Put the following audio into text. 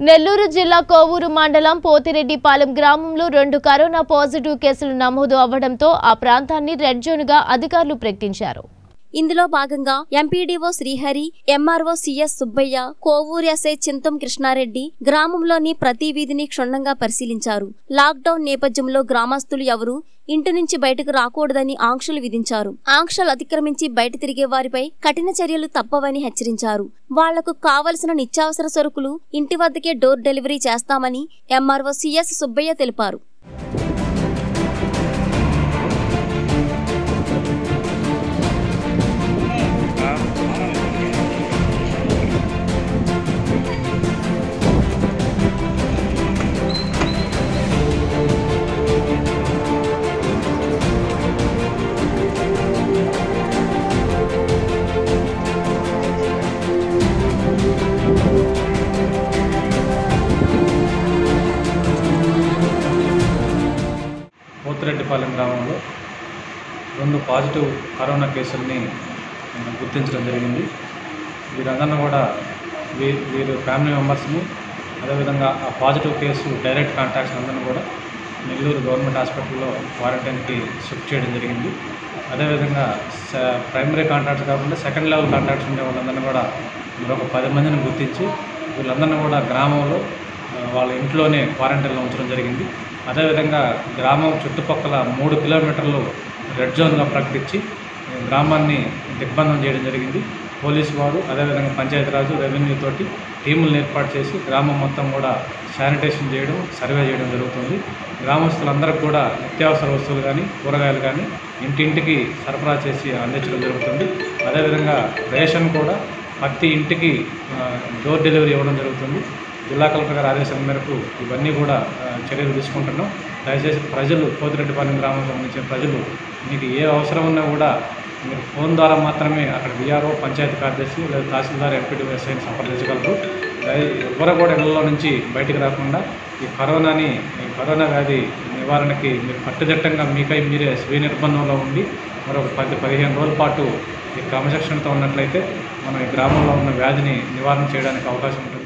నెల్లూరు జిల్లా కోవూరు మండలం పోతిరెడ్డిపాలెం గ్రామంలో రెండు కరోనా పాజిటివ్ కేసులు నమోదు అవ్వడంతో ఆ ప్రాంతాన్ని రెడ్ జోన్గా అధికారులు ప్రకటించారు ఇందులో భాగంగా MPDO Srihari MRO CS Subbaiah Kovur SI Chintam Krishnareddy గ్రామంలోని ప్రతి వీధిని క్షుణ్ణంగా పరిశీలించారు లాక్డౌన్ నేపథ్యంలో గ్రామస్తులు ఎవరూ ఇంటి నుంచి బయటకు రాకూడదని ఆంక్షలు విధించారు ఆంక్షలు అతిక్రమించి బయట తిరిగే వారిపై కఠిన చర్యలు తప్పవని హెచ్చరించారు వాళ్లకు కావలసిన నిత్యావసర సరుకులు ఇంటి వద్దకే డోర్ డెలివరీ చేస్తామని ఎంఆర్ఓ సిఎస్ సుబ్బయ్య తెలిపారు పోతిరెడ్డిపాలెం గ్రామంలో రెండు పాజిటివ్ కరోనా కేసుల్ని ఆ, గుర్తించడం జరిగింది వీరందరిని కూడా వీ వీరు ఫ్యామిలీ మెంబర్స్ని అదేవిధంగా ఆ పాజిటివ్ కేసు డైరెక్ట్ కాంటాక్ట్స్ అందరిని కూడా నెల్లూరు గవర్నమెంట్ హాస్పిటల్లో క్వారంటైన్కి షిఫ్ట్ చేయడం జరిగింది అదేవిధంగా స- ప్రైమరీ కాంటాక్ట్స్ కాకుండా సెకండ్ లెవెల్ కాంటాక్ట్స్ ఉండే వాళ్ళందరినీ కూడా మరొక పది మందిని గుర్తించి వీళ్ళందరినీ కూడా గ్రామంలో ఆ, వాళ్ళ ఇంట్లోనే క్వారంటైన్లో ఉంచడం జరిగింది అదేవిధంగా గ్రామం చుట్టుపక్కల మూడు కిలోమీటర్లు రెడ్ జోన్గా ప్రకటించి ఆ, గ్రామాన్ని దిగ్బంధం చేయడం జరిగింది పోలీసు వారు అదేవిధంగా పంచాయతీరాజు రెవెన్యూ తోటి టీములను ఏర్పాటు చేసి గ్రామం మొత్తం కూడా శానిటేషన్ చేయడం సర్వే చేయడం జరుగుతుంది గ్రామస్తులందరికీ కూడా నిత్యావసర వస్తువులు కానీ కూరగాయలు కానీ ఇంటింటికి సరఫరా చేసి అందించడం జరుగుతుంది అదేవిధంగా రేషన్ కూడా ప్రతి ఇంటికి ఆ, డోర్ డెలివరీ ఇవ్వడం జరుగుతుంది జిల్లా కలెక్టర్ గారి ఆదేశాల మేరకు ఇవన్నీ కూడా ఆ, చర్యలు తీసుకుంటున్నాం దయచేసి ప్రజలు పోతిరెడ్డిపాలెం గ్రామం సంబంధించిన ప్రజలు మీకు ఏ అవసరం ఉన్నా కూడా మీరు ఫోన్ ద్వారా మాత్రమే అక్కడ విఆర్ఓ పంచాయతీ కార్యదర్శి లేదా తహసీల్దార్ ఎంపీడీ ఎస్ఐని సంప్రదించగలరు దయ- ఎవరు కూడా ఇళ్లలో నుంచి బయటికి రాకుండా ఈ కరోనాని ఈ కరోనా వ్యాధి నివారణకి మీరు కట్టుదిట్టంగా మీకై మీరే స్వీయ నిర్బంధంలో ఉండి మరొక పది పదిహేను రోజుల పాటు ఈ క్రమశిక్షణతో ఉన్నట్లయితే మనం ఈ గ్రామంలో ఉన్న వ్యాధిని నివారణ చేయడానికి అవకాశం ఉంటుంది